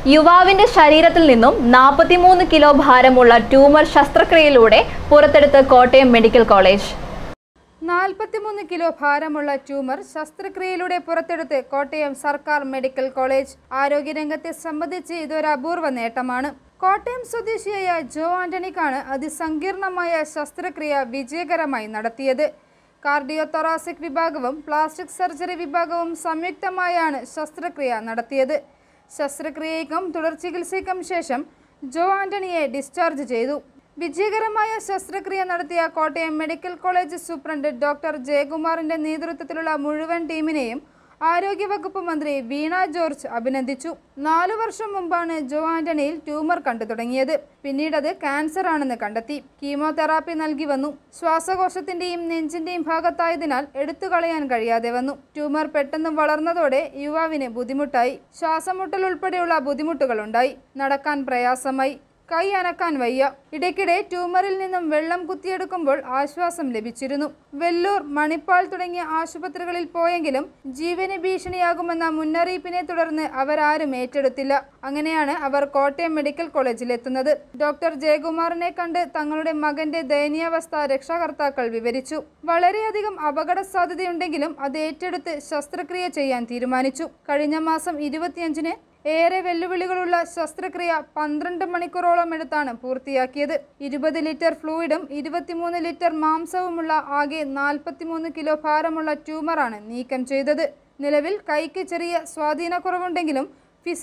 യുവാവിന്റെ ശരീരത്തിൽ നിന്നും നാൽപ്പത്തിമൂന്ന് കിലോ ഭാരമുള്ള ട്യൂമർ ശസ്ത്രക്രിയയിലൂടെ പുറത്തെടുത്ത് കോട്ടയം മെഡിക്കൽ കോളേജ് നാൽപ്പത്തിമൂന്ന് കിലോ ഭാരമുള്ള ട്യൂമർ ശസ്ത്രക്രിയയിലൂടെ പുറത്തെടുത്ത് കോട്ടയം സർക്കാർ മെഡിക്കൽ കോളേജ് ആരോഗ്യരംഗത്തെ സംബന്ധിച്ച് ഇതൊരു അപൂർവ നേട്ടമാണ് കോട്ടയം സ്വദേശിയായ ജോ ആന്റണിക്കാണ് അതിസങ്കീർണമായ ശസ്ത്രക്രിയ വിജയകരമായി നടത്തിയത് കാർഡിയോ തൊറാസിക് വിഭാഗവും പ്ലാസ്റ്റിക് സർജറി വിഭാഗവും സംയുക്തമായാണ് ശസ്ത്രക്രിയ നടത്തിയത് ശസ്ത്രക്രിയയ്ക്കും തുടർ ചികിത്സയ്ക്കും ശേഷം ജോ ആന്റണിയെ ഡിസ്ചാർജ് ചെയ്തു വിജയകരമായ ശസ്ത്രക്രിയ നടത്തിയ Kottayam medical college superintendent doctor ജയകുമാറിന്റെ നേതൃത്വത്തിലുള്ള മുഴുവൻ ടീമിനെയും ആരോഗ്യവകുപ്പ് മന്ത്രി വീണ ജോർജ് അഭിനന്ദിച്ചു നാലു വർഷം മുമ്പാണ് ജോ ആന്റണിയിൽ ട്യൂമർ കണ്ടു തുടങ്ങിയത് പിന്നീട് അത് ക്യാൻസർ ആണെന്ന് കണ്ടെത്തി കീമോതെറാപ്പി നൽകി വന്നു ശ്വാസകോശത്തിന്റെയും നെഞ്ചിന്റെയും ഭാഗത്തായതിനാൽ എടുത്തു കളയാൻ കഴിയാതെ വന്നു ട്യൂമർ പെട്ടെന്ന് വളർന്നതോടെ യുവാവിന് ബുദ്ധിമുട്ടായി ശ്വാസമുട്ടൽ ഉൾപ്പെടെയുള്ള ബുദ്ധിമുട്ടുകളുണ്ടായി നടക്കാൻ പ്രയാസമായി കൈ അനക്കാൻ വയ്യ ഇടയ്ക്കിടെ ട്യൂമറിൽ നിന്നും വെള്ളം കുത്തിയെടുക്കുമ്പോൾ ആശ്വാസം ലഭിച്ചിരുന്നു വെല്ലൂർ മണിപ്പാൾ തുടങ്ങിയ ആശുപത്രികളിൽ പോയെങ്കിലും ജീവന് ഭീഷണിയാകുമെന്ന മുന്നറിയിപ്പിനെ തുടർന്ന് അവരാരും ഏറ്റെടുത്തില്ല അങ്ങനെയാണ് അവർ കോട്ടയം മെഡിക്കൽ കോളേജിൽ എത്തുന്നത് ഡോക്ടർ ജയകുമാറിനെ കണ്ട് തങ്ങളുടെ മകന്റെ ദയനീയാവസ്ഥ രക്ഷാകർത്താക്കൾ വിവരിച്ചു വളരെയധികം അപകട സാധ്യതയുണ്ടെങ്കിലും അത് ഏറ്റെടുത്ത് ശസ്ത്രക്രിയ ചെയ്യാൻ തീരുമാനിച്ചു കഴിഞ്ഞ മാസം ഇരുപത്തിയഞ്ചിന് ഏറെ വെല്ലുവിളികളുള്ള ശസ്ത്രക്രിയ പന്ത്രണ്ട് മണിക്കൂറോളം എടുത്താണ് പൂർത്തിയാക്കിയത് ഇരുപത് ലിറ്റർ ഫ്ലൂയിഡും ഇരുപത്തിമൂന്ന് ലിറ്റർ മാംസവുമുള്ള ആകെ നാൽപ്പത്തിമൂന്ന് കിലോ ഭാരമുള്ള ട്യൂമറാണ് നീക്കം ചെയ്തത് നിലവിൽ കൈക്ക് ചെറിയ സ്വാധീനക്കുറവുണ്ടെങ്കിലും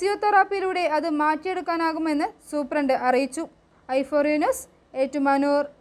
ഫിസിയോതെറാപ്പിയിലൂടെ അത് മാറ്റിയെടുക്കാനാകുമെന്ന് സൂപ്രണ്ട് അറിയിച്ചു ഐഫോറിയനസ് ഏറ്റുമാനൂർ